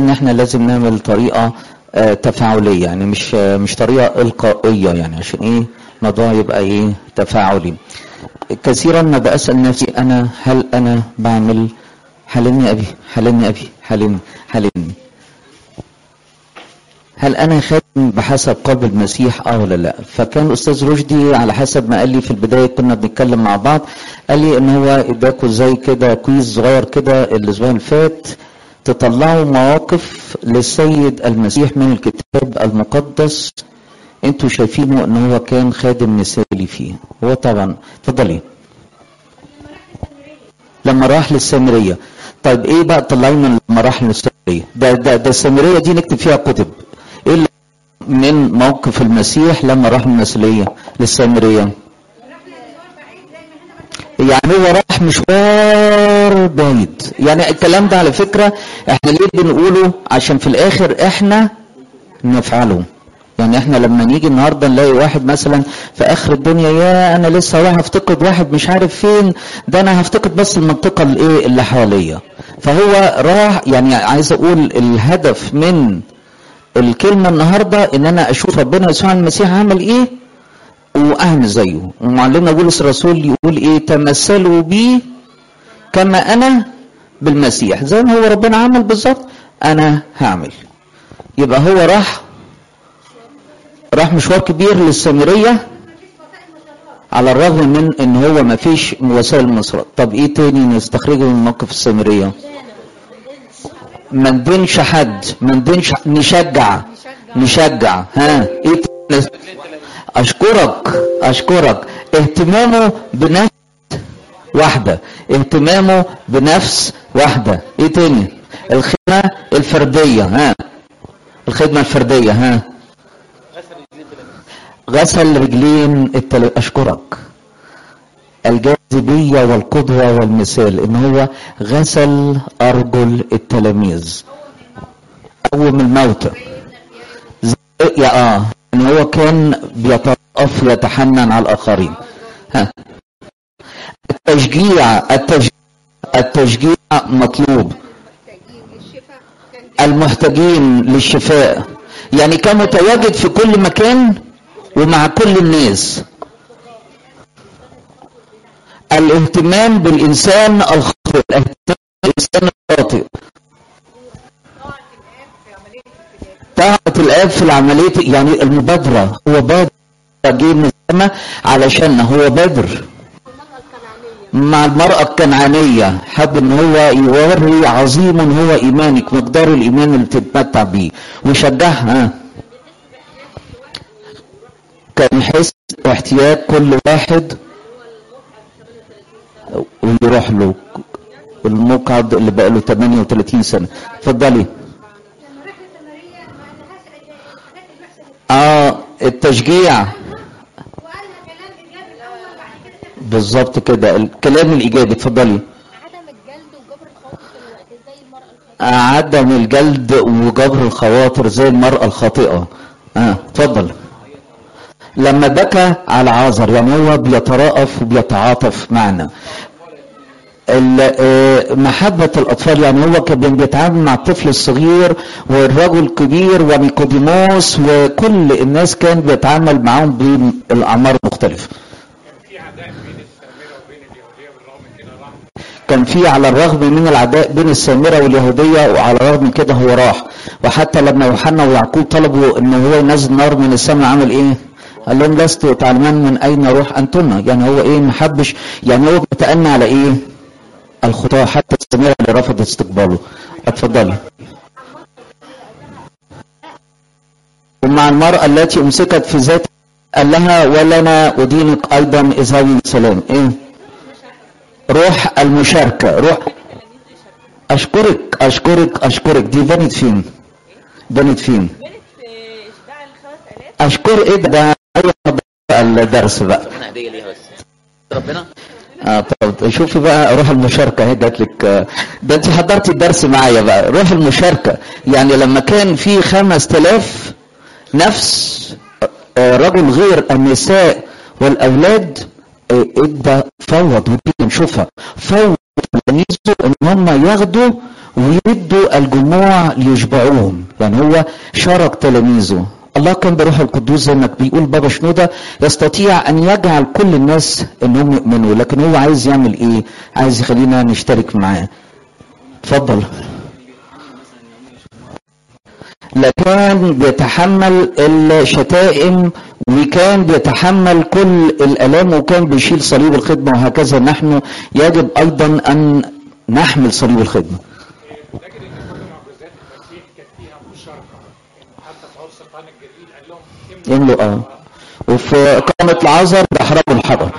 ان احنا لازم نعمل طريقه آه، تفاعليه يعني مش آه، مش طريقه القائيه يعني عشان ايه الموضوع يبقى ايه تفاعلي كثيرا ما بسال نفسي انا هل انا بعمل حللني ابي حللني ابي حللني حللني هل انا خادم بحسب قلب المسيح اه ولا لا فكان استاذ رشدي على حسب ما قال لي في البدايه كنا بنتكلم مع بعض قال لي ان هو اداكوا زي كده كويز صغير كده الاسبوع اللي فات تطلعوا مواقف للسيد المسيح من الكتاب المقدس انتوا شايفينه ان هو كان خادم مثالي فيه هو طبعا اتفضلي لما راح للسامريه طيب ايه بقى طلعي من لما راح للسامريه ده ده ده السامريه دي نكتب فيها كتب ايه اللي من موقف المسيح لما راح من المثليه للسامريه يعني هو راح مشوار بعيد يعني الكلام ده على فكره احنا ليه بنقوله عشان في الاخر احنا نفعله يعني احنا لما نيجي النهارده نلاقي واحد مثلا في اخر الدنيا يا انا لسه رايح افتقد واحد مش عارف فين ده انا هفتقد بس المنطقه الايه اللي حواليا فهو راح يعني عايز اقول الهدف من الكلمه النهارده ان انا اشوف ربنا يسوع المسيح عمل ايه واعمل زيه ومعلمنا بولس الرسول يقول ايه تمثلوا بي كما انا بالمسيح زي ما هو ربنا عمل بالظبط انا هعمل يبقى هو راح راح مشوار كبير للسامرية على الرغم من ان هو ما فيش وسائل مواصلات طب ايه تاني نستخرجه من موقف السامرية ما ندينش حد ما ندينش نشجع نشجع ها ايه تاني اشكرك اشكرك اهتمامه بنفس واحدة اهتمامه بنفس واحدة ايه تاني الخدمة الفردية ها الخدمة الفردية ها غسل رجلين التل... اشكرك الجاذبية والقدوة والمثال ان هو غسل ارجل التلاميذ قوم الموتى زي يا اه ان هو كان بيترأف ويتحنن على الاخرين ها التشجيع التشجيع التشجيع مطلوب المحتاجين للشفاء يعني كان متواجد في كل مكان ومع كل الناس الاهتمام بالإنسان الخاطئ الاهتمام بالإنسان الخاطئ طاعة الآب في العملية يعني المبادرة هو بادر جه من السماء علشان هو بادر مع المرأة الكنعانية حب ان هو يوري عظيم هو ايمانك مقدار الايمان اللي بتتمتع بيه ويشجعها كان يحس باحتياج كل واحد ويروح له المقعد اللي بقى له 38 سنة اتفضلي اه التشجيع بالظبط كده الكلام الايجابي اتفضلي عدم الجلد وجبر الخواطر زي المرأة الخاطئة عدم الجلد وجبر الخواطر زي المرأة الخاطئة اه اتفضل لما بكى على عازر يعني هو بيترأف وبيتعاطف معنا ال- آه، محبة الأطفال يعني هو كان بيتعامل مع الطفل الصغير والرجل الكبير ونيقوديموس وكل الناس كان بيتعامل معاهم بالأعمار المختلفة كان في على الرغم من العداء بين السامرة واليهودية وعلى الرغم من كده هو راح وحتى لما يوحنا ويعقوب طلبوا ان هو ينزل نار من السماء عمل ايه قال لهم لست تعلمان من اين روح انتن يعني هو ايه محبش يعني هو بيتأنى على ايه الخطاة حتى السامرة اللي رفضت استقباله اتفضلي ومع المرأة التي امسكت في ذات قال لها ولنا ادينك ايضا اذهبي بسلام ايه روح المشاركة روح أشكرك أشكرك أشكرك دي بنت فين بنت فين بنت في اشباع الخمس الاف أشكر إيه ده ده أيوة الدرس بقى ربنا هديه ليها بس ربنا آه طب شوفي بقى روح المشاركة اهي جات لك آه، ده انت حضرتي الدرس معايا بقى روح المشاركة يعني لما كان في خمس تلاف نفس آه، رجل غير النساء والأولاد آه، ادى فوض ودي نشوفها فوض تلاميذه ان هم ياخدوا ويدوا الجموع ليشبعوهم يعني هو شارك تلاميذه الله كان بروح القدوس زي ما بيقول بابا شنودة يستطيع ان يجعل كل الناس انهم يؤمنوا لكن هو عايز يعمل ايه عايز يخلينا نشترك معاه اتفضل لا كان بيتحمل الشتائم وكان بيتحمل كل الالام وكان بيشيل صليب الخدمه وهكذا نحن يجب ايضا ان نحمل صليب الخدمه لكن ان كل معجزات المسيح كانت فيها مشاركه حتى في عرس القرن الجديد قال لهم يملوا اه وفي اقامه العذر احرقوا الحجر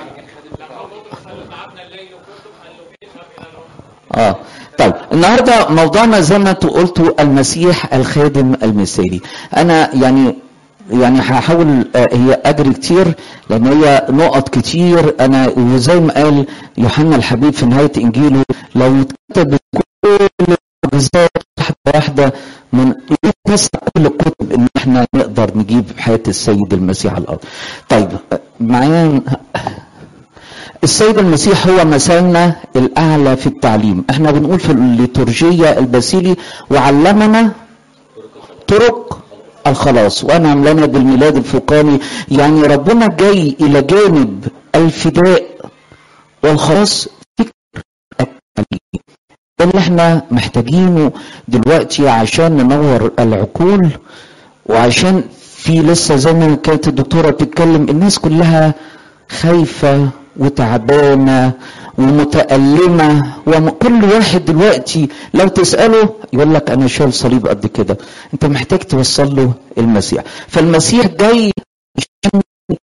اه طيب النهارده موضوعنا زي ما انتوا قلتوا المسيح الخادم المثالي انا يعني يعني هحاول آه، هي اجري كتير لان هي نقط كتير انا وزي ما قال يوحنا الحبيب في نهايه انجيله لو اتكتب كل المعجزات واحده واحده من نسع كل الكتب ان احنا نقدر نجيب حياه السيد المسيح على الارض. طيب آه، معايا السيد المسيح هو مثلنا الاعلى في التعليم احنا بنقول في الليتورجيه الباسيلي وعلمنا طرق الخلاص وانعم لنا بالميلاد الفوقاني يعني ربنا جاي الى جانب الفداء والخلاص فكر التعليم ده اللي احنا محتاجينه دلوقتي عشان ننور العقول وعشان في لسه زي ما كانت الدكتوره بتتكلم الناس كلها خايفه وتعبانه ومتألمة وكل واحد دلوقتي لو تسأله يقول لك أنا شايل صليب قد كده أنت محتاج توصل له المسيح فالمسيح جاي عشان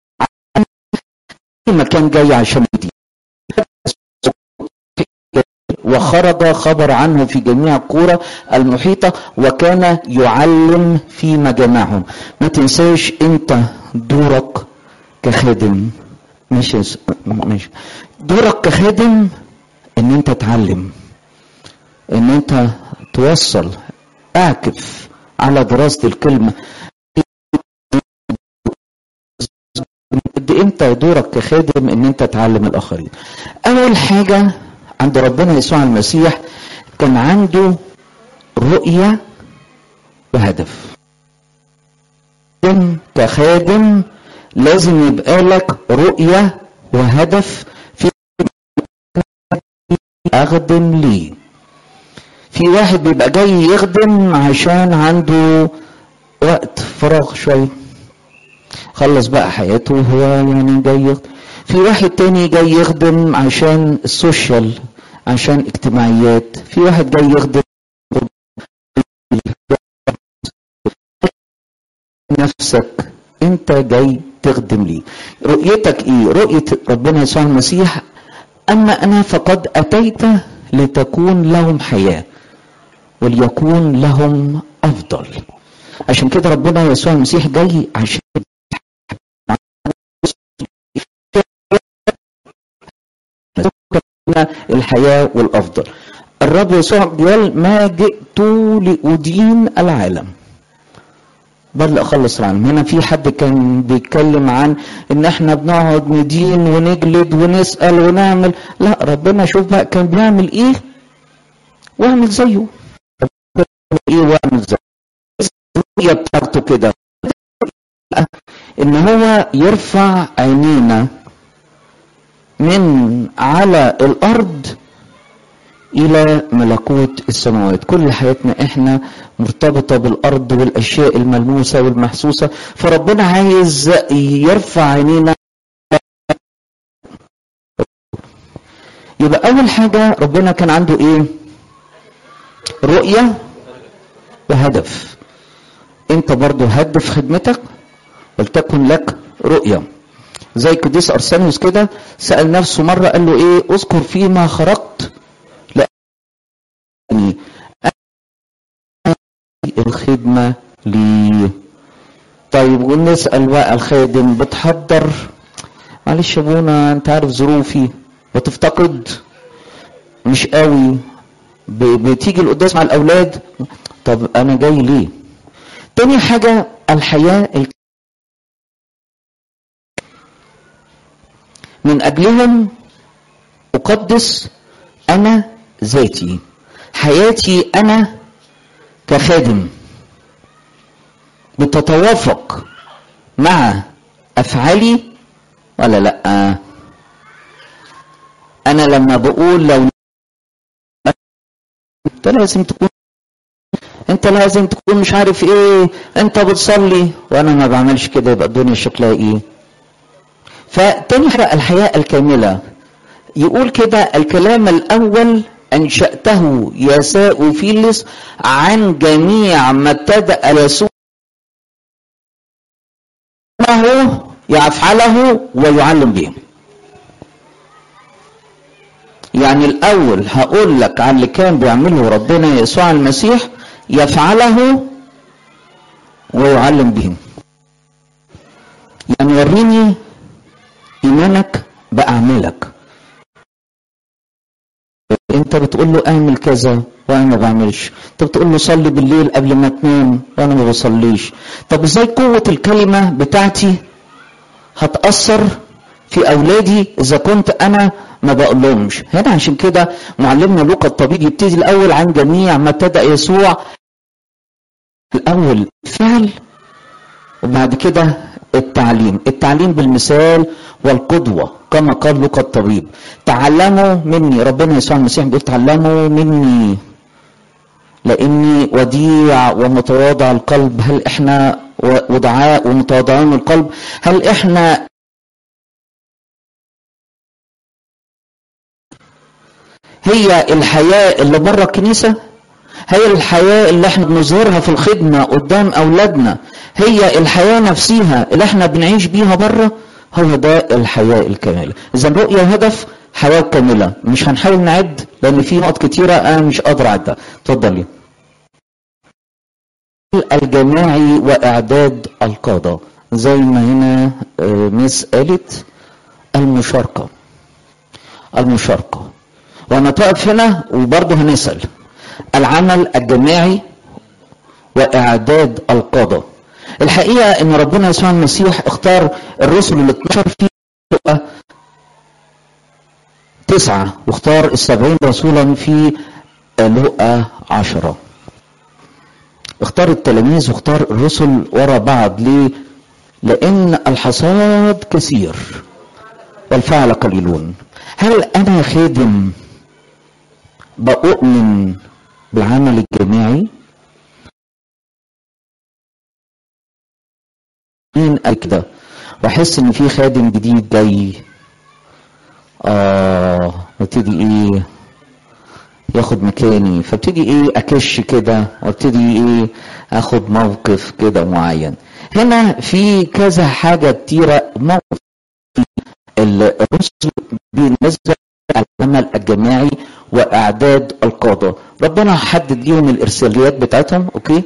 ما كان جاي عشان يدين وخرج خبر عنه في جميع القرى المحيطة وكان يعلم في مجامعهم ما تنساش انت دورك كخادم مش مش دورك كخادم ان انت تعلم ان انت توصل اعكف على دراسة الكلمة قد امتى دورك كخادم ان انت تعلم الاخرين اول حاجة عند ربنا يسوع المسيح كان عنده رؤية وهدف كخادم لازم يبقى لك رؤية وهدف في أخدم ليه في واحد بيبقى جاي يخدم عشان عنده وقت فراغ شوية خلص بقى حياته وهو يعني جاي يخدم في واحد تاني جاي يخدم عشان السوشيال عشان اجتماعيات في واحد جاي يخدم نفسك انت جاي تخدم لي رؤيتك ايه رؤية ربنا يسوع المسيح اما انا فقد اتيت لتكون لهم حياة وليكون لهم افضل عشان كده ربنا يسوع المسيح جاي عشان الحياة والافضل الرب يسوع قال ما جئت لأدين العالم بل اخلص العالم هنا في حد كان بيتكلم عن ان احنا بنقعد ندين ونجلد ونسال ونعمل لا ربنا شوف بقى كان بيعمل ايه واعمل زيه ايه واعمل زيه الرؤيه بتاعته كده ان هو يرفع عينينا من على الارض الى ملكوت السماوات كل حياتنا احنا مرتبطة بالارض والاشياء الملموسة والمحسوسة فربنا عايز يرفع عينينا يبقى اول حاجة ربنا كان عنده ايه رؤية وهدف انت برضو هدف خدمتك ولتكن لك رؤية زي قديس ارسانيوس كده سأل نفسه مرة قال له ايه اذكر فيما خرجت يعني الخدمة لي طيب ونسأل بقى الخادم بتحضر معلش يا ابونا انت عارف ظروفي بتفتقد مش قوي بتيجي القداس مع الاولاد طب انا جاي ليه تاني حاجة الحياة من اجلهم اقدس انا ذاتي حياتي انا كخادم بتتوافق مع افعالي ولا لا انا لما بقول لو انت لازم تكون انت لازم تكون مش عارف ايه انت بتصلي وانا ما بعملش كده يبقى الدنيا شكلها ايه فتاني حاجه الحياه الكامله يقول كده الكلام الاول انشاته يساء فيلس عن جميع ما ابتدا يسوع يفعله ويعلم به يعني الاول هقول لك عن اللي كان بيعمله ربنا يسوع المسيح يفعله ويعلم به يعني وريني ايمانك باعمالك انت بتقول له اعمل كذا وانا ما بعملش انت بتقول له صلي بالليل قبل ما تنام وانا ما بصليش طب ازاي قوه الكلمه بتاعتي هتاثر في اولادي اذا كنت انا ما بقولهمش هنا عشان كده معلمنا لوقا الطبيب يبتدي الاول عن جميع ما ابتدا يسوع الاول فعل وبعد كده التعليم التعليم بالمثال والقدوة كما قال لوقا الطبيب تعلموا مني ربنا يسوع المسيح بيقول تعلموا مني لاني وديع ومتواضع القلب هل احنا ودعاء ومتواضعين القلب هل احنا هي الحياة اللي بره الكنيسة هي الحياة اللي احنا بنظهرها في الخدمة قدام أولادنا هي الحياة نفسها اللي احنا بنعيش بيها بره هو ده الحياة الكاملة إذا رؤية هدف حياة كاملة مش هنحاول نعد لأن في نقط كتيرة أنا مش قادر أعدها اتفضلي الجماعي وإعداد القادة زي ما هنا ميس قالت المشاركة المشاركة وأنا تقف هنا وبرضه هنسأل العمل الجماعي واعداد القاده الحقيقه ان ربنا يسوع المسيح اختار الرسل ال 12 في لقا تسعة واختار السبعين رسولا في لقا عشرة اختار التلاميذ واختار الرسل ورا بعض ليه لان الحصاد كثير والفعل قليلون هل انا خادم بؤمن بالعمل الجماعي مين قال كده واحس ان في خادم جديد جاي اه وابتدي ايه ياخد مكاني فابتدي ايه اكش كده وابتدي ايه اخد موقف كده معين هنا في كذا حاجه كتيره موقف الرسل بالنسبه للعمل الجماعي واعداد القاده ربنا حدد ليهم الارساليات بتاعتهم اوكي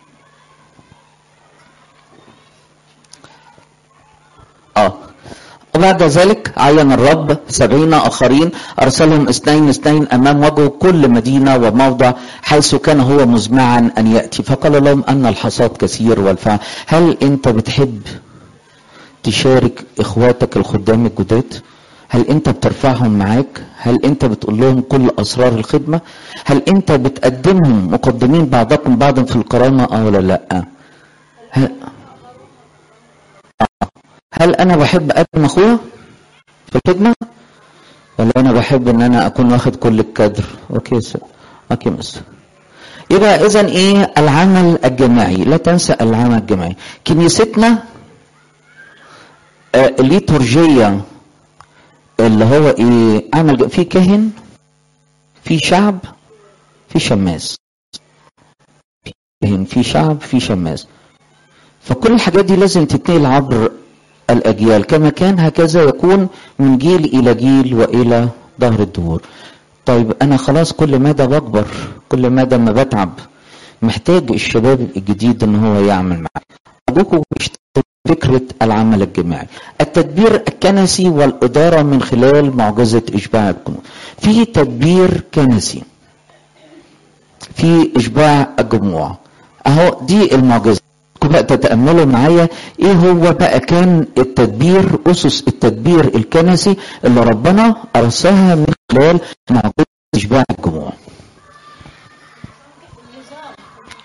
اه وبعد ذلك عين الرب سبعين آخرين أرسلهم اثنين اثنين أمام وجه كل مدينة وموضع حيث كان هو مزمعا أن يأتي فقال لهم أن الحصاد كثير والفعل هل أنت بتحب تشارك إخواتك الخدام الجداد هل أنت بترفعهم معاك هل أنت بتقول لهم كل أسرار الخدمة هل أنت بتقدمهم مقدمين بعضكم بعضا في الكرامة أو ولا لا هل هل انا بحب اقدم اخويا في الخدمه ولا انا بحب ان انا اكون واخد كل الكادر اوكي سر. اوكي مستر يبقى اذا ايه العمل الجماعي لا تنسى العمل الجماعي كنيستنا آه الليتورجيه اللي هو ايه عمل في كاهن في شعب في شماس في كاهن في شعب في شماس فكل الحاجات دي لازم تتنقل عبر الأجيال كما كان هكذا يكون من جيل إلى جيل وإلى ظهر الدهور طيب أنا خلاص كل مدى بكبر كل مدى ما بتعب محتاج الشباب الجديد ان هو يعمل معايا ارجوكم فكرة العمل الجماعي التدبير الكنسي والإدارة من خلال معجزة إشباع القنوت في تدبير كنسي في إشباع الجموع أهو دي المعجزة بقى تتأملوا معايا ايه هو بقى كان التدبير اسس التدبير الكنسي اللي ربنا ارساها من خلال معجزة اشباع الجموع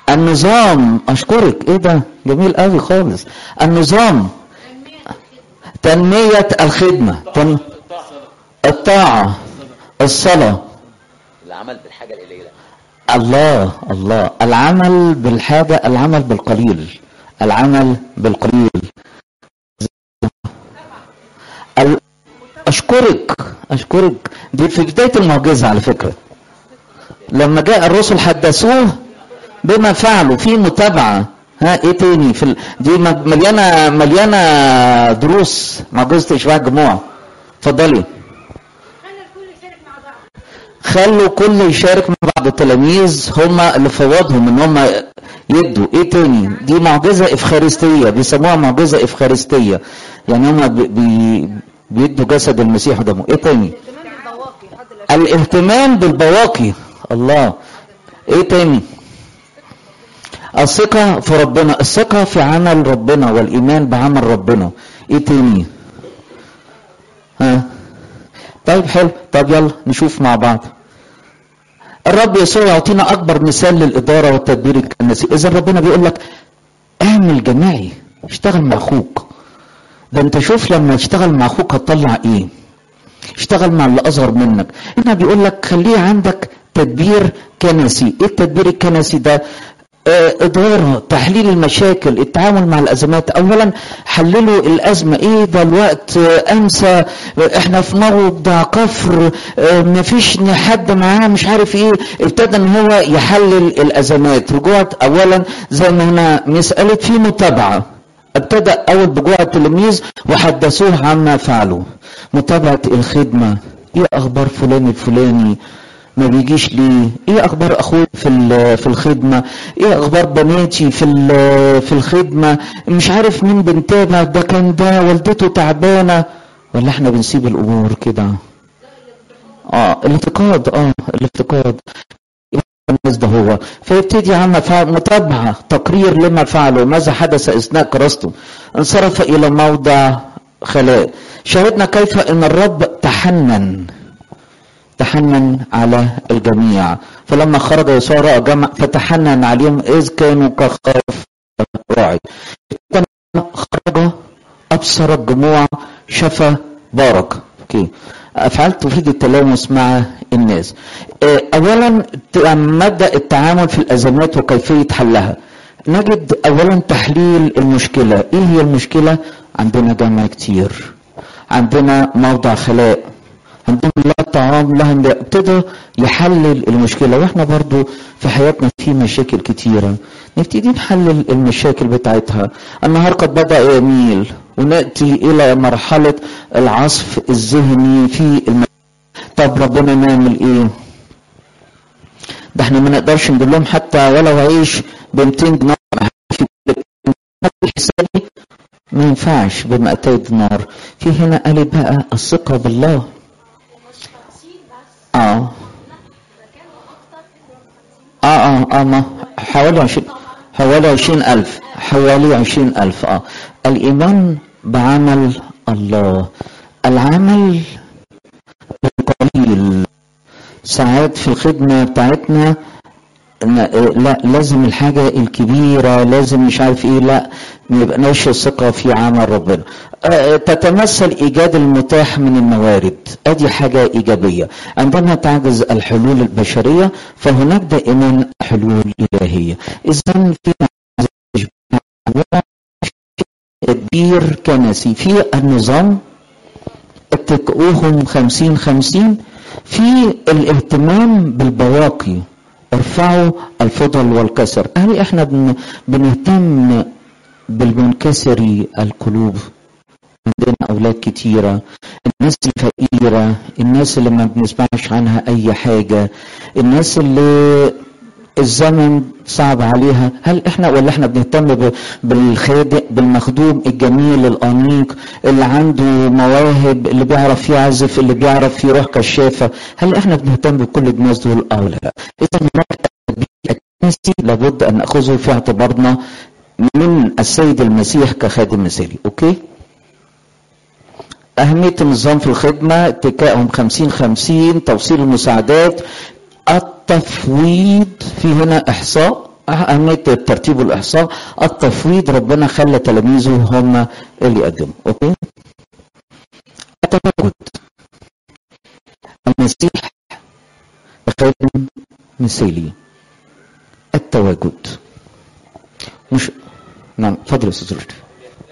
النظام اشكرك ايه ده جميل قوي خالص النظام تنمية الخدمة تن... الطاعة الصلاة العمل بالحاجه القليله الله الله العمل بالحاجة العمل بالقليل العمل بالقليل ال- أشكرك أشكرك دي في بداية المعجزة على فكرة لما جاء الرسل حدثوه بما فعلوا في متابعة ها ايه تاني في ال... دي م- مليانة مليانة دروس معجزة إشباع الجموع اتفضلي خلوا كل يشارك مع بعض التلاميذ هم اللي فوضهم ان هم يدوا ايه تاني دي معجزه افخارستيه بيسموها معجزه افخارستيه يعني هم بي بي بيدوا جسد المسيح ودمه ايه تاني الاهتمام بالبواقي الله ايه تاني الثقة في ربنا الثقة في عمل ربنا والإيمان بعمل ربنا ايه تاني ها طيب حلو طب يلا نشوف مع بعض الرب يسوع يعطينا اكبر مثال للاداره والتدبير الكنسي اذا ربنا بيقول لك اعمل جماعي اشتغل مع اخوك ده انت شوف لما تشتغل مع اخوك هتطلع ايه اشتغل مع اللي اصغر منك هنا بيقول لك خليه عندك تدبير كنسي ايه التدبير الكنسي ده آه، إدارة تحليل المشاكل التعامل مع الأزمات أولا حللوا الأزمة إيه ده الوقت آه، أمسى آه، إحنا في موضع كفر آه، مفيش حد معاه مش عارف إيه ابتدى إن هو يحلل الأزمات رجوعت أولا زي ما هنا مسألة في متابعة ابتدأ أول بجوع التلاميذ وحدثوه عما فعلوا متابعة الخدمة إيه أخبار فلان الفلاني ما بيجيش ليه ايه اخبار اخوي في ال- في الخدمه ايه اخبار بناتي في ال- في الخدمه مش عارف مين بنتابع ده كان ده والدته تعبانه ولا احنا بنسيب الامور كده اه الافتقاد اه الافتقاد الناس ده هو فيبتدي عم فعل متابعة تقرير لما فعله ماذا حدث أثناء كراسته انصرف إلى موضع خلاء شاهدنا كيف أن الرب تحنن تحنن على الجميع فلما خرج يسوع رأى جمع فتحنن عليهم إذ كانوا كخرف راعي خرج أبصر الجموع شفى بارك أوكي أفعال تفيد التلامس مع الناس آه، أولا ت- مبدأ التعامل في الأزمات وكيفية حلها نجد أولا تحليل المشكلة إيه هي المشكلة عندنا جمع كتير عندنا موضع خلاء عندنا لا طعام لا هندسة. ابتدى يحلل المشكله واحنا برضو في حياتنا في مشاكل كتيره نبتدي نحلل المشاكل بتاعتها النهار قد بدا يميل وناتي الى مرحله العصف الذهني في الم... طب ربنا نعمل ايه ده احنا ما نقدرش نقول لهم حتى ولو عيش ب 200 دينار في حسابي ما ينفعش بمئتي دينار في هنا قال بقى الثقه بالله اه اه اه اه ما حوالي عشرين حوالي عشرين ألف حوالي عشرين ألف اه الإيمان بعمل الله العمل بالقليل ساعات في الخدمة بتاعتنا ن- لا لازم الحاجة الكبيرة لازم مش عارف ايه لا ما يبقناش الثقة في عمل ربنا آه، تتمثل ايجاد المتاح من الموارد ادي حاجة ايجابية عندما تعجز الحلول البشرية فهناك دائما حلول الهية اذا في تدبير كنسي في النظام اتقوهم خمسين خمسين في الاهتمام بالبواقي ارفعوا الفضل والكسر هل احنا بن- بنهتم بالمنكسري القلوب عندنا اولاد كتيره الناس الفقيره الناس اللي ما بنسمعش عنها اي حاجه الناس اللي الزمن صعب عليها هل احنا ولا احنا بنهتم ب- بالخادم بالمخدوم الجميل الانيق اللي عنده مواهب اللي بيعرف يعزف اللي بيعرف يروح كشافه هل احنا بنهتم بكل الناس دول اه ولا لا اذا هناك تدبير كنسي لابد ان ناخذه في اعتبارنا من السيد المسيح كخادم مثالي اوكي أهمية النظام في الخدمة اتكائهم خمسين خمسين توصيل المساعدات التفويض في هنا إحصاء أهمية الترتيب والإحصاء التفويض ربنا خلى تلاميذه هم اللي يقدموا أوكي التواجد المسيح خادم مثالي التواجد مش نعم اتفضل يا استاذ رشدي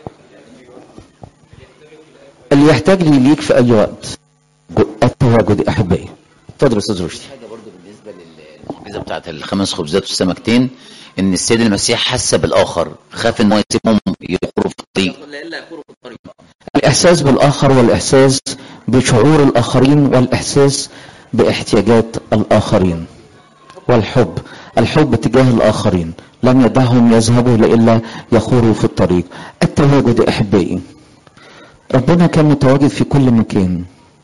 اللي يحتاج لي ليك في اي وقت التواجد احبائي اتفضل يا استاذ رشدي حاجه برضو بالنسبه للمعجزه بتاعت الخمس خبزات والسمكتين ان السيد المسيح حس بالاخر خاف ان هو يسيبهم يخروا في الطريق الاحساس بالاخر والاحساس بشعور الاخرين والاحساس باحتياجات الاخرين والحب الحب تجاه الاخرين لم يدعهم يذهبوا الا يخوروا في الطريق التواجد احبائي ربنا كان متواجد في كل مكان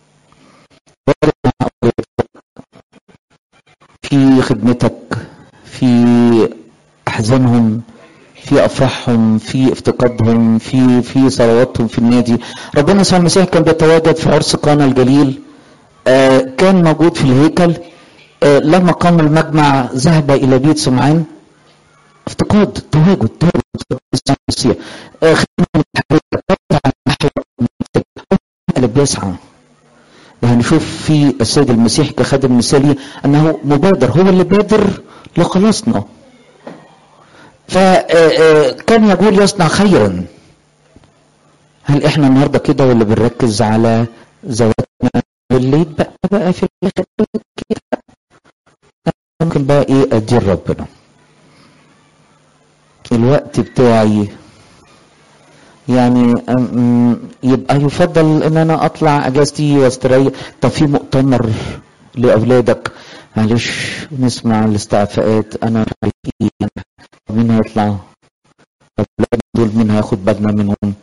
في خدمتك في احزانهم في افراحهم في افتقادهم في في صلواتهم في النادي ربنا يسوع المسيح كان بيتواجد في عرس قانا الجليل آه كان موجود في الهيكل آه لما قام المجمع ذهب الى بيت سمعان افتقاد تواجد تواجد المسيح آه خدمة اللي بيسعى يعني نشوف في السيد المسيح كخادم مثالي انه مبادر هو اللي بادر لخلاصنا فكان يقول يصنع خيرا هل احنا النهارده كده ولا بنركز على ذواتنا واللي يتبقى بقى في الاخر كده ممكن بقى ايه ادير ربنا الوقت بتاعي يعني يبقى يفضل ان انا اطلع اجازتي واستريح طب في مؤتمر لاولادك معلش نسمع الاستعفاءات انا مين هيطلع دول مين هياخد بالنا منهم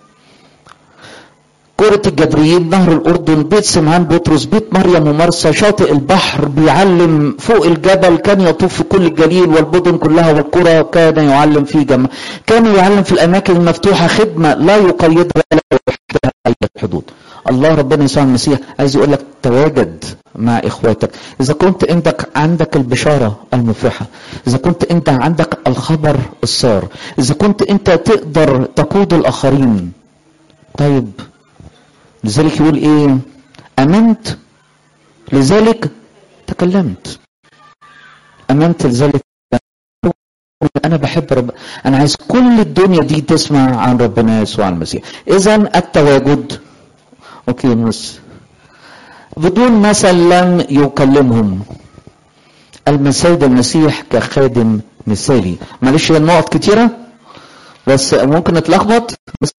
كرة الجبريين نهر الأردن بيت سمعان بطرس بيت مريم ومرسى شاطئ البحر بيعلم فوق الجبل كان يطوف في كل الجليل والمدن كلها والقرى كان يعلم في جمع كان يعلم في الأماكن المفتوحة خدمة لا يقيدها ولا يحدها أي حدود الله ربنا يسوع المسيح عايز يقول لك تواجد مع اخواتك اذا كنت عندك عندك البشاره المفرحه اذا كنت انت عندك الخبر السار اذا كنت انت تقدر تقود الاخرين طيب لذلك يقول ايه امنت لذلك تكلمت امنت لذلك انا بحب رب انا عايز كل الدنيا دي تسمع عن ربنا يسوع المسيح اذا التواجد اوكي مس بدون مثل لم يكلمهم المسيد المسيح كخادم مثالي معلش هي النقط كتيرة بس ممكن نتلخبط بس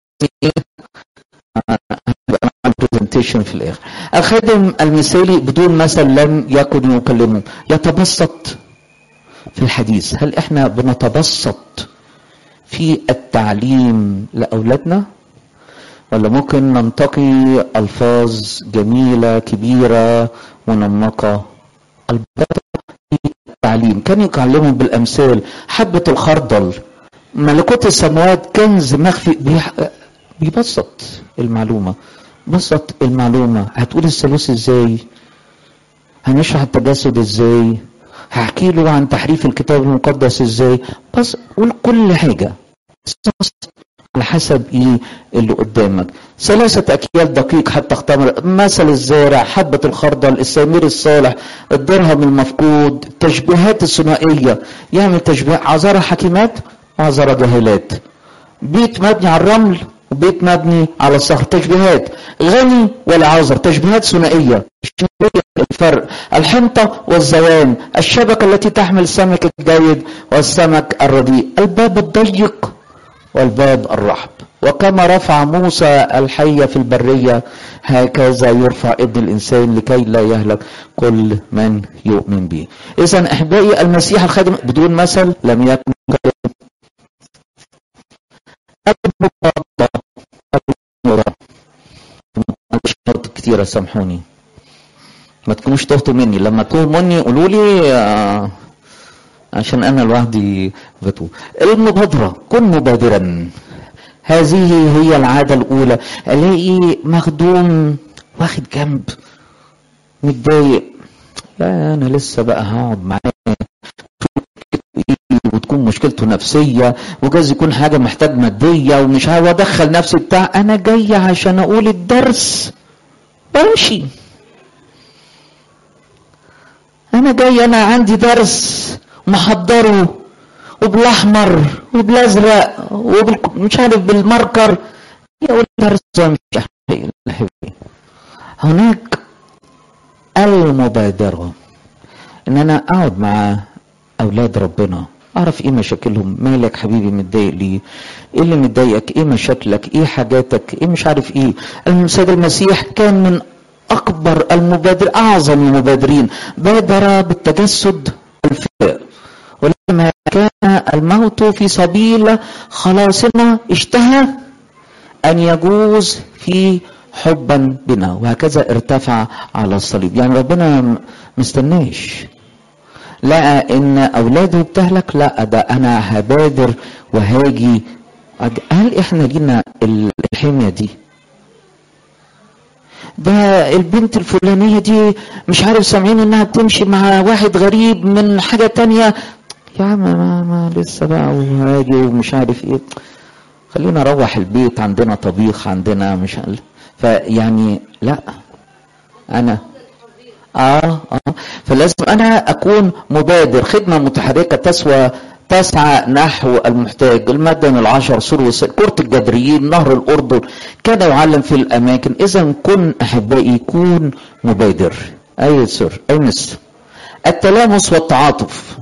برزنتيشن في الاخر الخادم المثالي بدون مثل لم يكن يكلمهم يتبسط في الحديث هل احنا بنتبسط في التعليم لاولادنا ولا ممكن ننتقي الفاظ جميله كبيره منمقه التعليم كان يكلمهم بالامثال حبه الخردل ملكوت السماوات كنز مخفي بيح... بيبسط المعلومه بسط المعلومه هتقول الثالوث ازاي هنشرح التجسد ازاي هحكي له عن تحريف الكتاب المقدس ازاي بس قول كل حاجه على حسب ايه اللي قدامك ثلاثة اكيال دقيق حتى اختمر مثل الزارع حبة الخردل السمير الصالح الدرهم المفقود تشبيهات الثنائية يعمل تشبيه عذارى حكيمات وعذارى جاهلات بيت مبني على الرمل وبيت مبني على الصخر تشبيهات غني ولا عذر تشبيهات ثنائية الفرق الحنطة والزوان الشبكة التي تحمل السمك الجيد والسمك الرديء الباب الضيق والباب الرحب وكما رفع موسى الحية في البرية هكذا يرفع ابن الإنسان لكي لا يهلك كل من يؤمن به إذا أحبائي المسيح الخادم بدون مثل لم يكن كتيرة سامحوني ما تكونوش تهتوا مني لما تكونوا مني قولوا لي آه عشان انا لوحدي بتوه المبادره كن مبادرا هذه هي العاده الاولى الاقي مخدوم واخد جنب متضايق لا انا لسه بقى هقعد معاه تكون مشكلته نفسيه وجايز يكون حاجه محتاج ماديه ومش عارف ادخل نفسي بتاع انا جاي عشان اقول الدرس وامشي انا جاي انا عندي درس محضره وبالاحمر وبالازرق ومش عارف بالماركر يقول درس وامشي هناك المبادره ان انا اقعد مع اولاد ربنا اعرف ايه مشاكلهم مالك حبيبي متضايق ليه ايه اللي مضايقك ايه مشاكلك ايه حاجاتك ايه مش عارف ايه السيد المسيح كان من اكبر المبادر اعظم المبادرين بادر بالتجسد الفداء ولما كان الموت في سبيل خلاصنا اشتهى ان يجوز في حبا بنا وهكذا ارتفع على الصليب يعني ربنا مستناش لقى ان اولاده بتهلك لا ده انا هبادر وهاجي هل احنا لينا الحميه دي ده البنت الفلانيه دي مش عارف سامعين انها بتمشي مع واحد غريب من حاجه تانية يا عم ما, ما لسه بقى وهاجي ومش عارف ايه خلينا اروح البيت عندنا طبيخ عندنا مش عارف فيعني لا انا اه اه فلازم انا اكون مبادر خدمه متحركه تسوى تسعى نحو المحتاج المدن العشر سور كرة الجدريين نهر الأردن كان يعلم في الأماكن إذا كن أحبائي كون مبادر أي سر أي مصر التلامس والتعاطف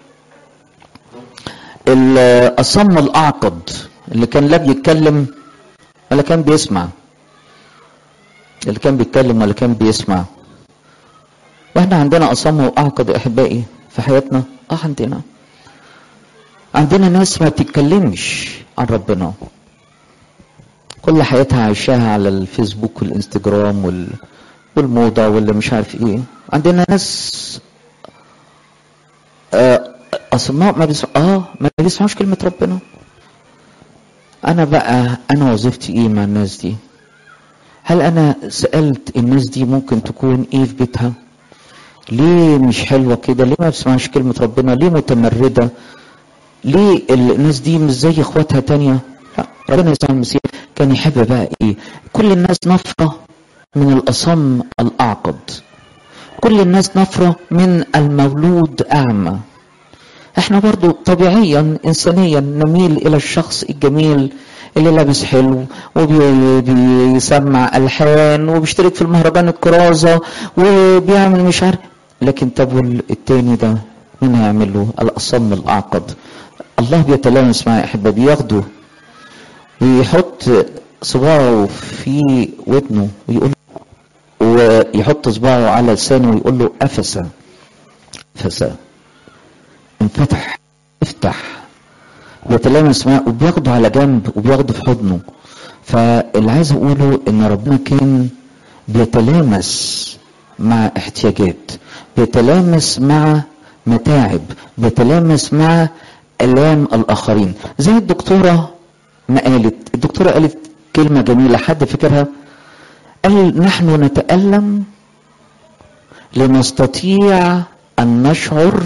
الصم الأعقد اللي كان لا بيتكلم ولا كان بيسمع اللي كان بيتكلم ولا كان بيسمع واحنا عندنا اصم واعقد احبائي في حياتنا اه عندنا عندنا ناس ما بتتكلمش عن ربنا كل حياتها عايشاها على الفيسبوك والانستجرام وال... والموضة واللي مش عارف ايه عندنا ناس آه اصماء ما بيسمع اه ما بيسمعوش كلمة ربنا انا بقى انا وظيفتي ايه مع الناس دي هل انا سألت الناس دي ممكن تكون ايه في بيتها ليه مش حلوة كده ليه ما بتسمعش كلمة ربنا ليه متمردة ليه الناس دي مش زي اخواتها تانية لا ربنا يسوع المسيح كان يحب بقى ايه كل الناس نفرة من الاصم الاعقد كل الناس نفرة من المولود اعمى احنا برضو طبيعيا انسانيا نميل الى الشخص الجميل اللي لابس حلو وبيسمع الحان وبيشترك في المهرجان الكرازة وبيعمل مش عارف لكن طب التاني ده مين هيعمل له الاصم الاعقد الله بيتلامس معاه احبه بياخده ويحط صباعه في ودنه ويقول ويحط صباعه على لسانه ويقول له افس افس انفتح افتح بيتلامس معاه وبياخده على جنب وبياخده في حضنه فاللي عايز اقوله ان ربنا كان بيتلامس مع احتياجات بيتلامس مع متاعب بيتلامس مع الام الاخرين زي الدكتوره ما قالت الدكتوره قالت كلمه جميله حد فكرها قال نحن نتالم لنستطيع ان نشعر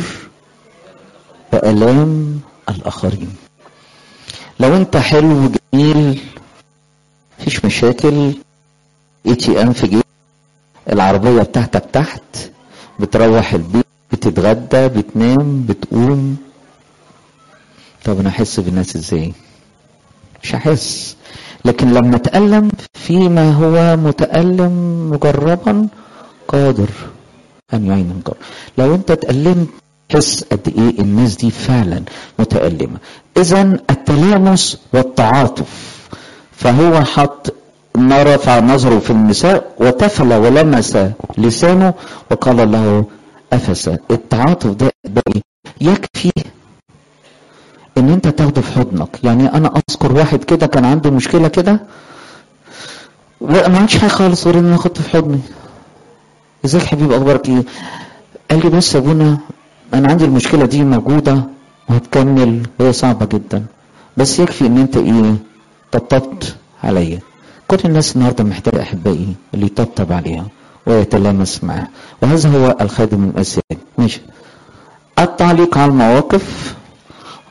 بالام الاخرين لو انت حلو وجميل مفيش مشاكل اي تي ام في جيب العربيه بتاعتك تحت بتروح البيت بتتغدى بتنام بتقوم طب انا احس بالناس ازاي مش هحس لكن لما اتألم فيما هو متألم مجربا قادر ان يعين الجر لو انت اتألمت تحس قد ايه الناس دي فعلا متألمة اذا التلامس والتعاطف فهو حط ما رفع نظره في النساء وتفل ولمس لسانه وقال له أفس التعاطف ده بقى يكفي ان انت تاخده في حضنك يعني انا اذكر واحد كده كان عنده مشكله كده لا ما عندش حاجه خالص غير ان انا اخدته في حضني ازيك حبيبي اخبارك ايه قال لي بص يا ابونا انا عندي المشكله دي موجوده وهتكمل وهي صعبه جدا بس يكفي ان انت ايه طبطبت عليا كل الناس النهارده محتاجه احبائي اللي يطبطب عليها ويتلامس معها وهذا هو الخادم الاساسي ماشي التعليق على المواقف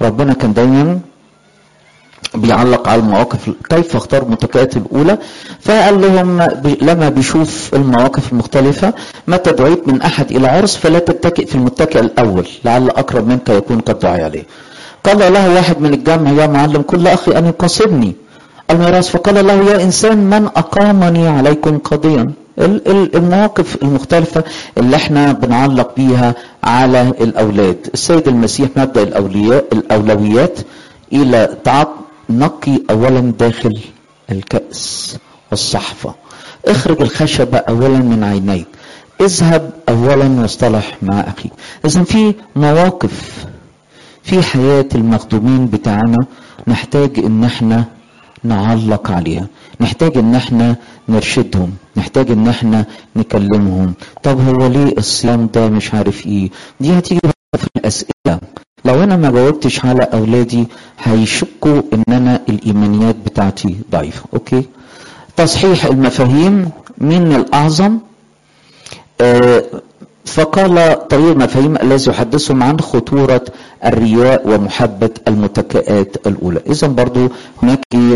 ربنا كان دايما بيعلق على المواقف كيف اختار متكئات الاولى فقال لهم بي- لما بيشوف المواقف المختلفه متى دعيت من احد الى عرس فلا تتكئ في المتكئ الاول لعل اقرب منك يكون قد دعي عليه قال له واحد من الجمع يا معلم كل اخي ان يقاصدني الميراث فقال له يا انسان من اقامني عليكم قاضيا ال- ال- المواقف المختلفة اللي احنا بنعلق بيها على الأولاد السيد المسيح مبدأ الأولياء الأولويات إلى تعط نقي أولا داخل الكأس والصحفة اخرج الخشبة أولا من عينيك اذهب أولا واصطلح مع أخيك إذا في مواقف في حياة المخدومين بتاعنا نحتاج ان احنا نعلق عليها نحتاج ان احنا نرشدهم نحتاج ان احنا نكلمهم طب هو ليه الصيام ده مش عارف ايه دي هتيجي بقى في الاسئله لو انا ما جاوبتش على اولادي هيشكوا ان انا الايمانيات بتاعتي ضعيفه اوكي تصحيح المفاهيم مين الاعظم آه، فقال طريق المفاهيم الذي يحدثهم عن خطورة الرياء ومحبة المتكئات الأولى إذا برضو هناك إيه؟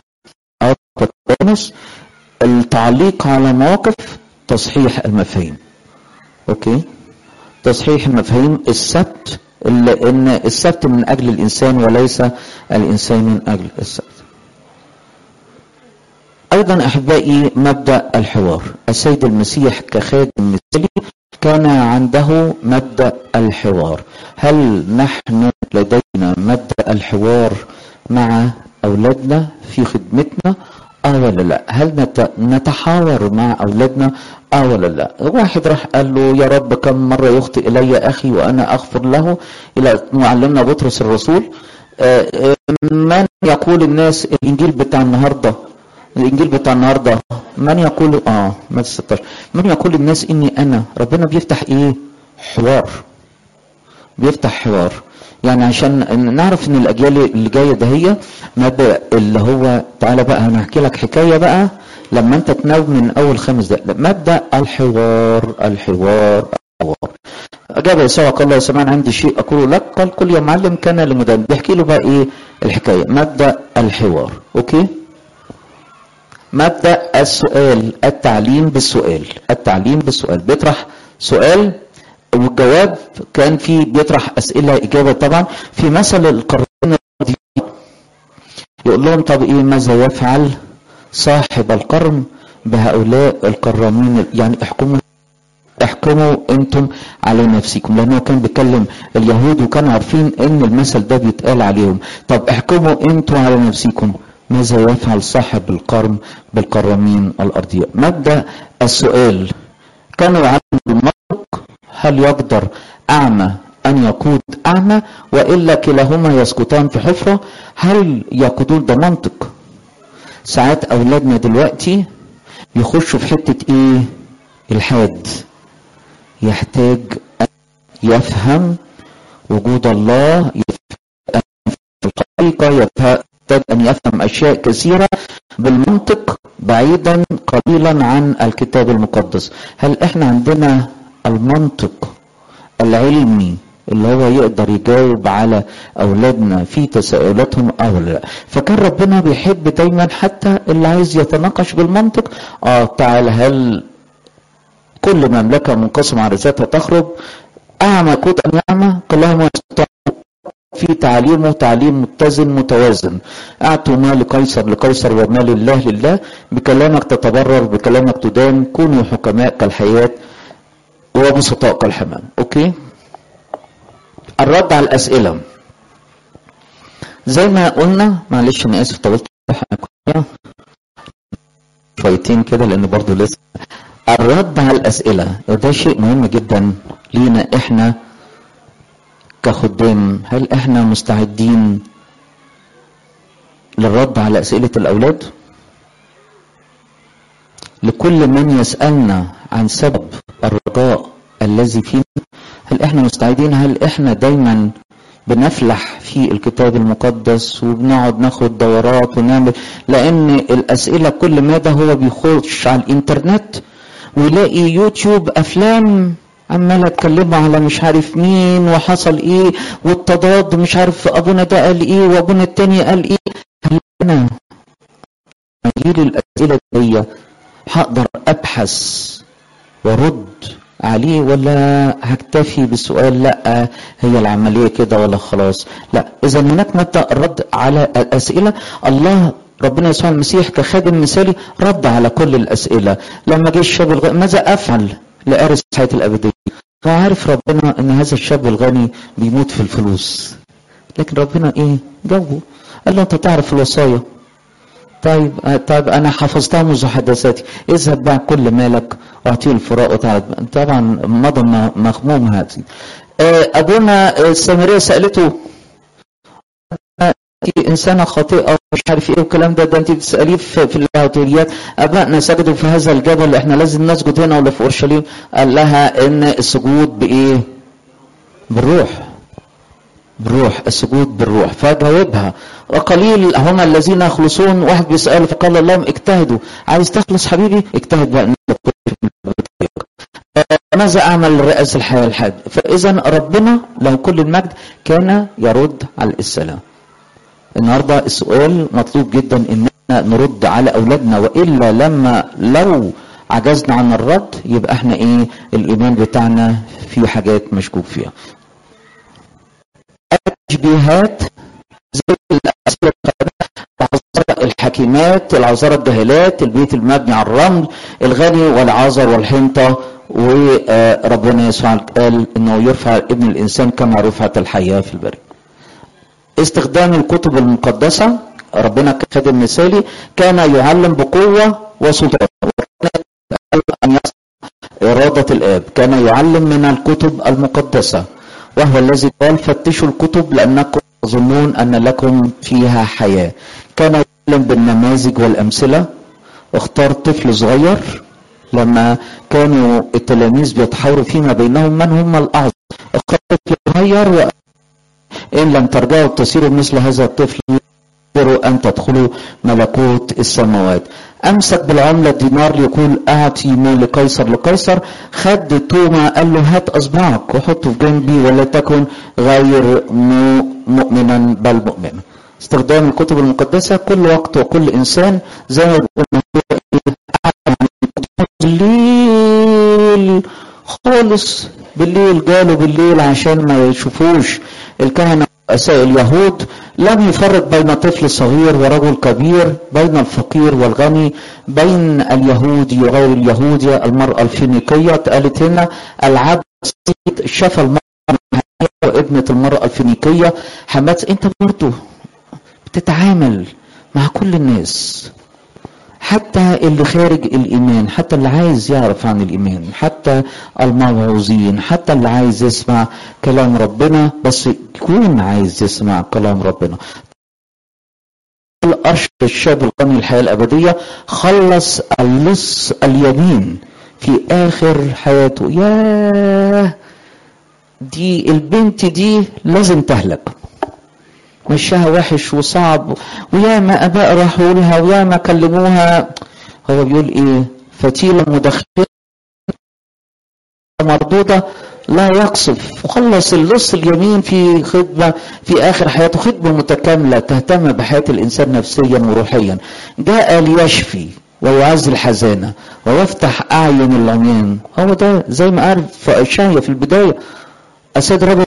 بونس التعليق على مواقف تصحيح المفاهيم أوكي تصحيح المفاهيم السبت اللي إن السبت من أجل الإنسان وليس الإنسان من أجل السبت أيضا أحبائي مبدأ الحوار السيد المسيح كخادم مثالي كان عنده مبدأ الحوار هل نحن لدينا مبدأ الحوار مع أولادنا في خدمتنا اه ولا لا هل نت- نتحاور مع اولادنا اه ولا لا واحد راح قال له يا رب كم مره يخطئ الي اخي وانا اغفر له الى معلمنا بطرس الرسول آه، آه، من يقول الناس الانجيل بتاع النهارده الانجيل بتاع النهارده من يقول اه ما 16 من يقول الناس اني انا ربنا بيفتح ايه حوار بيفتح حوار يعني عشان نعرف ان الاجيال اللي جايه ده هي مبدا اللي هو تعالى بقى هنحكي لك حكايه بقى لما انت تنام من اول خمس دقائق مبدا الحوار الحوار الحوار اجاب يسوع قال له يا سمعان عندي شيء اقوله لك قال كل يا معلم كان لمدان بيحكي له بقى ايه الحكايه مبدا الحوار اوكي مبدا السؤال التعليم بالسؤال التعليم بالسؤال بيطرح سؤال والجواب كان في بيطرح اسئله اجابه طبعا في مثل القرنين الرضيين يقول لهم طب ايه ماذا يفعل صاحب القرن بهؤلاء القرامين يعني احكموا احكموا انتم على نفسكم لانه كان بيتكلم اليهود وكانوا عارفين ان المثل ده بيتقال عليهم طب احكموا انتم على نفسكم ماذا يفعل صاحب القرن بالقرامين الارضياء مبدا السؤال كانوا يعلموا بالمنطق هل يقدر اعمى ان يقود اعمى والا كلاهما يسقطان في حفره هل يقودون ده منطق ساعات اولادنا دلوقتي يخشوا في حته ايه الحاد يحتاج أن يفهم وجود الله يفهم الحقيقة يحتاج أن يفهم أشياء كثيرة بالمنطق بعيدا قليلا عن الكتاب المقدس هل احنا عندنا المنطق العلمي اللي هو يقدر يجاوب على اولادنا في تساؤلاتهم او لا فكان ربنا بيحب دايما حتى اللي عايز يتناقش بالمنطق اه تعال هل كل مملكة منقسمة على ذاتها تخرج أعمى قد أن يعمى كلهم في تعليمه تعليم متزن متوازن أعطوا ما لقيصر لقيصر وما لله لله بكلامك تتبرر بكلامك تدان كونوا حكماء كالحياة وبسطاء كالحمام أوكي الرد على الأسئلة زي ما قلنا معلش أنا آسف طولت شويتين كده لأن برضو لسه الرد على الأسئلة وده شيء مهم جدا لينا إحنا كخدام هل إحنا مستعدين للرد على أسئلة الأولاد لكل من يسألنا عن سبب الرجاء الذي فينا هل إحنا مستعدين هل إحنا دايما بنفلح في الكتاب المقدس وبنقعد ناخد دورات ونعمل لأن الأسئلة كل ماذا هو بيخش على الإنترنت ويلاقي يوتيوب افلام عمالة اتكلموا على مش عارف مين وحصل ايه والتضاد مش عارف ابونا ده قال ايه وابونا التاني قال ايه هل انا اجيلي الاسئلة دي هقدر ابحث وارد عليه ولا هكتفي بسؤال لا هي العملية كده ولا خلاص لا اذا هناك مبدأ الرد على الاسئلة الله ربنا يسوع المسيح كخادم مثالي رد على كل الاسئلة لما جه الشاب الغني ماذا افعل لارث الحياة الابدية فعارف ربنا ان هذا الشاب الغني بيموت في الفلوس لكن ربنا ايه جاوبه قال له انت تعرف الوصايا طيب آه، طيب انا حفظتها منذ حدثاتي اذهب بيع كل مالك واعطيه الفراء وتعال طبعا مضى م- مغموم هذه آه، ابونا آه، السامريه سالته انت انسانه خاطئه مش عارف ايه والكلام ده ده انت بتساليه في, في اللاهوتيات ابائنا سجدوا في هذا الجبل احنا لازم نسجد هنا ولا في اورشليم قال لها ان السجود بايه بالروح بالروح السجود بالروح فجاوبها وقليل هم الذين يخلصون واحد بيسأله فقال لهم اجتهدوا عايز تخلص حبيبي اجتهد بقى إنك تكون في بيتك. ماذا اعمل رئيس الحياه الحاد فاذا ربنا له كل المجد كان يرد على السلام النهارده السؤال مطلوب جدا اننا نرد على اولادنا والا لما لو عجزنا عن الرد يبقى احنا ايه الايمان بتاعنا في حاجات مشكوك فيها التشبيهات زي الأسئلة العذراء الحكيمات العذراء الجاهلات البيت المبني على الرمل الغني والعذر والحنطة وربنا يسوع قال انه يرفع ابن الانسان كما رفعت الحياة في البرية استخدام الكتب المقدسة ربنا كخادم مثالي كان يعلم بقوة وسلطان أن يصل إرادة الآب كان يعلم من الكتب المقدسة وهو الذي قال فتشوا الكتب لأنكم تظنون أن لكم فيها حياة كان يعلم بالنماذج والأمثلة اختار طفل صغير لما كانوا التلاميذ بيتحاوروا فيما بينهم من هم الأعظم اختار طفل صغير و... إن لم ترجعوا تصيروا مثل هذا الطفل تقدروا أن تدخلوا ملكوت السماوات أمسك بالعملة الدينار يقول أعطي ما لقيصر لقيصر خد توما قال له هات أصبعك وحطه في جنبي ولا تكن غير مؤمنا بل مؤمنا استخدام الكتب المقدسة كل وقت وكل إنسان زي ما قلنا بالليل خالص بالليل قالوا بالليل عشان ما يشوفوش الكهنة رؤساء اليهود لم يفرق بين طفل صغير ورجل كبير بين الفقير والغني بين اليهودي وغير اليهودي المرأة الفينيقية قالت هنا العبد شاف المرأة وابنة المرأة الفينيقية حمات انت برضه بتتعامل مع كل الناس حتى اللي خارج الإيمان حتى اللي عايز يعرف عن الإيمان حتى الموعوظين حتى اللي عايز يسمع كلام ربنا بس يكون عايز يسمع كلام ربنا الأرشد الشاب الغني الحياة الأبدية خلص اللص اليمين في آخر حياته ياه دي البنت دي لازم تهلك مشاها وحش وصعب ويا ما اباء راحوا لها ويا ما كلموها هو بيقول ايه فتيله مدخنه مردوده لا يقصف وخلص اللص اليمين في خدمة في آخر حياته خدمة متكاملة تهتم بحياة الإنسان نفسيا وروحيا جاء ليشفي ويعزي الحزانة ويفتح أعين العميان هو ده زي ما قال في إشعيا في البداية أسد رب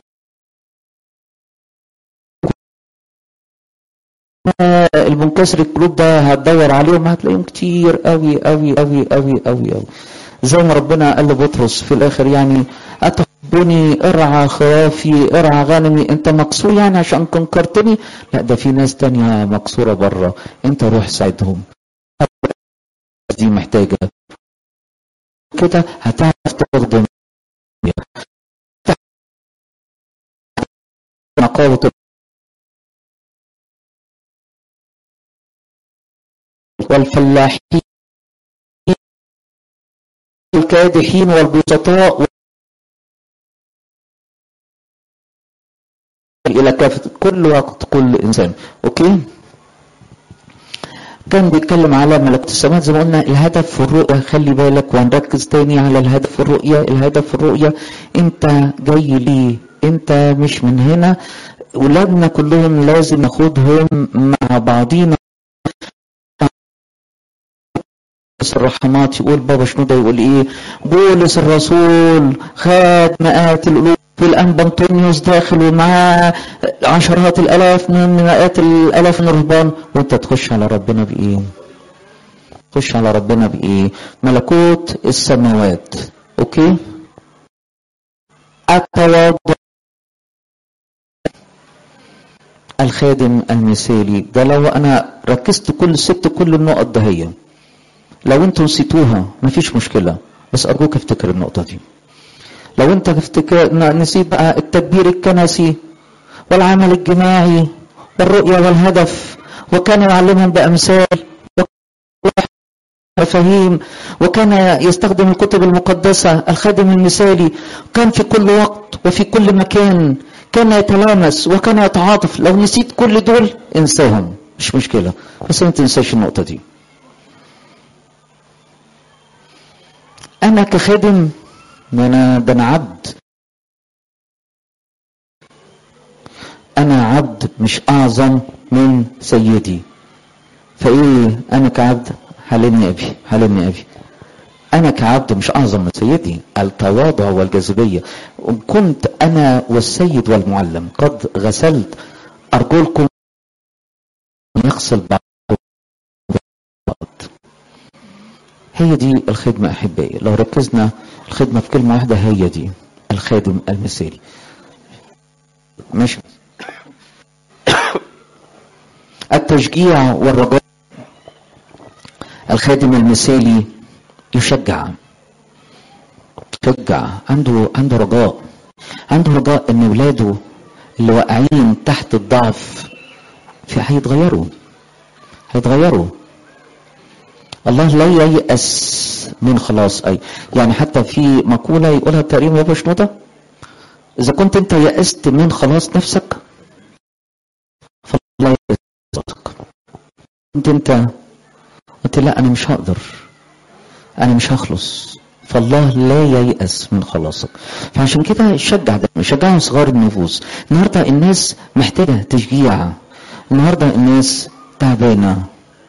المنكسر القلوب ده هتدور عليهم هتلاقيهم كتير قوي قوي قوي قوي قوي قوي زي ما ربنا قال لبطرس في الاخر يعني اتحبني ارعى خرافي ارعى غنمي انت مكسور يعني عشان كنكرتني لا ده في ناس تانية مكسورة بره انت روح ساعدهم دي محتاجة كده هتعرف تخدم نقاوة والفلاحين الكادحين والبسطاء الى كافة كل وقت كل انسان اوكي كان بيتكلم على ملكوت السماوات زي ما قلنا الهدف في الرؤية خلي بالك وهنركز تاني على الهدف في الرؤية الهدف في الرؤية انت جاي ليه انت مش من هنا ولادنا كلهم لازم ناخدهم مع بعضينا بولس الرحمات يقول بابا شنودة يقول ايه بولس الرسول خد مئات الالوف والان بنطونيوس داخل ومعاه عشرات الالاف من مئات الالاف من الرهبان وانت تخش على ربنا بايه تخش على ربنا بايه ملكوت السماوات اوكي التواضع الخادم المثالي ده لو انا ركزت كل سبت كل النقط دهيه لو انتوا نسيتوها مفيش مشكلة بس أرجوك افتكر النقطة دي لو انت افتكر نسيت بقى التدبير الكنسي والعمل الجماعي والرؤية والهدف وكان يعلمهم بأمثال مفاهيم وكان يستخدم الكتب المقدسة الخادم المثالي كان في كل وقت وفي كل مكان كان يتلامس وكان يتعاطف لو نسيت كل دول انساهم مش مشكلة بس ما تنساش النقطة دي انا كخادم ما انا ده انا عبد انا عبد مش اعظم من سيدي فايه انا كعبد حلمني ابي حلمني ابي انا كعبد مش اعظم من سيدي التواضع والجاذبيه كنت انا والسيد والمعلم قد غسلت ارجلكم يغسل بعض هي دي الخدمة أحبائي لو ركزنا الخدمة في كلمة واحدة هي دي الخادم المثالي ماشي التشجيع والرجاء الخادم المثالي يشجع يشجع عنده عنده رجاء عنده رجاء ان ولاده اللي واقعين تحت الضعف في هيتغيروا هيتغيروا الله لا ييأس من خلاص أي يعني حتى في مقولة يقولها تقريبا يا بشنوطة إذا كنت أنت يأست من خلاص نفسك فالله يأسك كنت أنت قلت لا أنا مش هقدر أنا مش هخلص فالله لا ييأس من خلاصك فعشان كده شجع ده شجعوا صغار النفوس النهارده الناس محتاجة تشجيع النهارده الناس تعبانة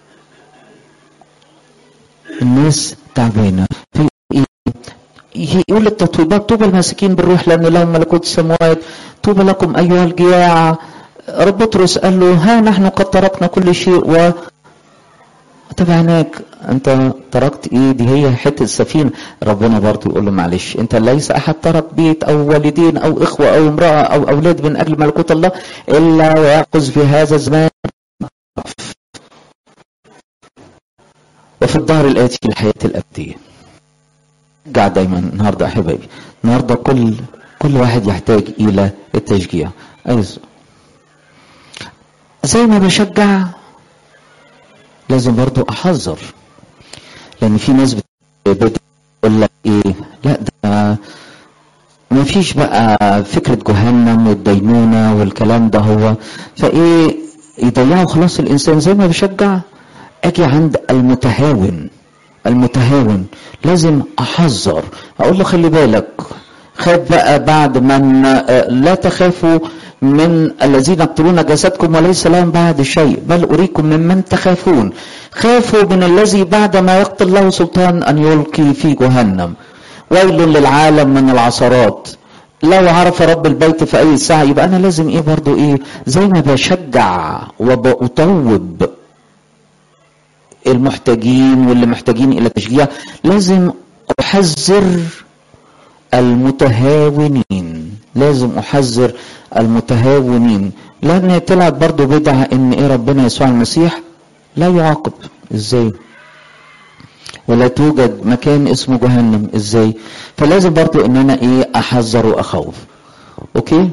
الناس تعبانة في إيه؟ يقول التطويبات طوبى المساكين بالروح لأن لهم ملكوت السماوات طوبى لكم أيها الجياع رب بطرس قال له ها نحن قد تركنا كل شيء و تبعناك انت تركت ايه دي هي حته السفينه ربنا برضه يقول له معلش انت ليس احد ترك بيت او والدين او اخوه او امراه او اولاد من اجل ملكوت الله الا ويأخذ في هذا الزمان وفي الظهر الآتي الحياة الأبدية رجع دايما النهارده أحبابي النهارده كل كل واحد يحتاج إلى التشجيع أيوة. زي ما بشجع لازم برضو أحذر لأن في ناس بتقول لك إيه لا ده ما فيش بقى فكرة جهنم والدينونة والكلام ده هو فإيه يضيعوا خلاص الإنسان زي ما بشجع اجي عند المتهاون المتهاون لازم احذر اقول له خلي بالك خاف بقى بعد من لا تخافوا من الذين يقتلون جسدكم وليس لهم بعد شيء بل اريكم ممن تخافون خافوا من الذي بعد ما يقتل له سلطان ان يلقي في جهنم ويل للعالم من العثرات لو عرف رب البيت في اي ساعه يبقى انا لازم ايه برضو ايه زي ما بشجع وبطوب المحتاجين واللي محتاجين الى تشجيع لازم احذر المتهاونين لازم احذر المتهاونين لان طلعت برضو بدعة ان ايه ربنا يسوع المسيح لا يعاقب ازاي ولا توجد مكان اسمه جهنم ازاي فلازم برضو ان انا ايه احذر واخوف اوكي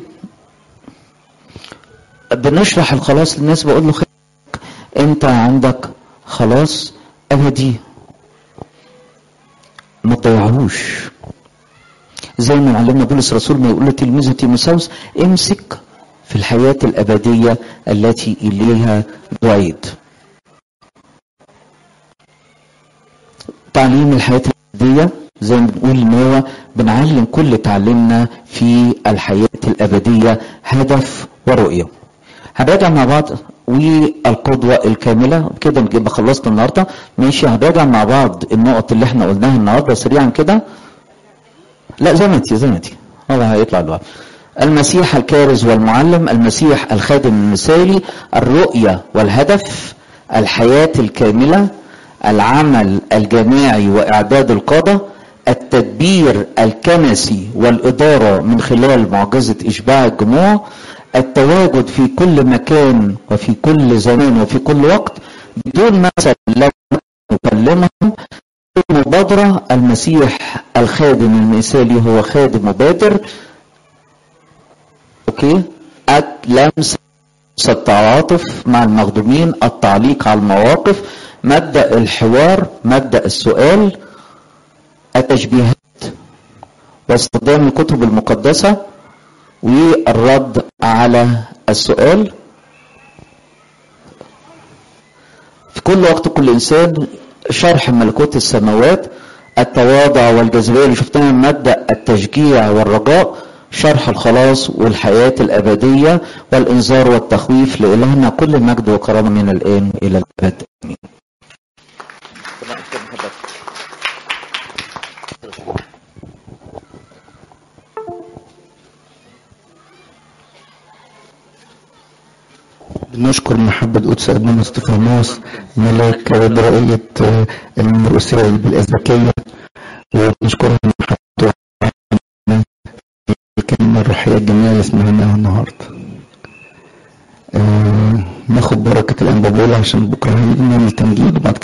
بنشرح الخلاص للناس بقول له انت عندك خلاص ابدي ما تضيعهوش زي ما معلمنا بولس الرسول ما يقول لتلميذه تيموساوس امسك في الحياة الأبدية التي إليها دعيت تعليم الحياة الأبدية زي ما بنقول ان هو بنعلم كل تعليمنا في الحياة الأبدية هدف ورؤية هنراجع مع بعض والقدوة الكاملة كده نبقى خلصنا النهاردة ماشي هنراجع مع بعض النقط اللي احنا قلناها النهاردة سريعا كده لا زي ما انت زي ما انت هو هيطلع لوحده المسيح الكارز والمعلم المسيح الخادم المثالي الرؤية والهدف الحياة الكاملة العمل الجماعي وإعداد القادة التدبير الكنسي والإدارة من خلال معجزة إشباع الجموع التواجد في كل مكان وفي كل زمان وفي كل وقت بدون مثل لا نكلمهم المبادرة المسيح الخادم المثالي هو خادم مبادر اوكي لمس التعاطف مع المخدومين التعليق على المواقف مبدأ الحوار مبدأ السؤال التشبيهات واستخدام الكتب المقدسة والرد على السؤال في كل وقت كل إنسان شرح ملكوت السماوات التواضع والجاذبية اللي شفناها مبدأ التشجيع والرجاء شرح الخلاص والحياة الأبدية والإنذار والتخويف لإلهنا كل مجد وكرامة من الآن إلى الأبد آمين بنشكر محبة قدس أبناء استفانوس ملاك رئية المرؤوسية بالأزبكية ونشكرها محبته الكلمة الروحية الجميلة اللي سمعناها النهاردة آه ناخد بركة الأنبابولة عشان بكرة هنعمل تمجيد وبعد كده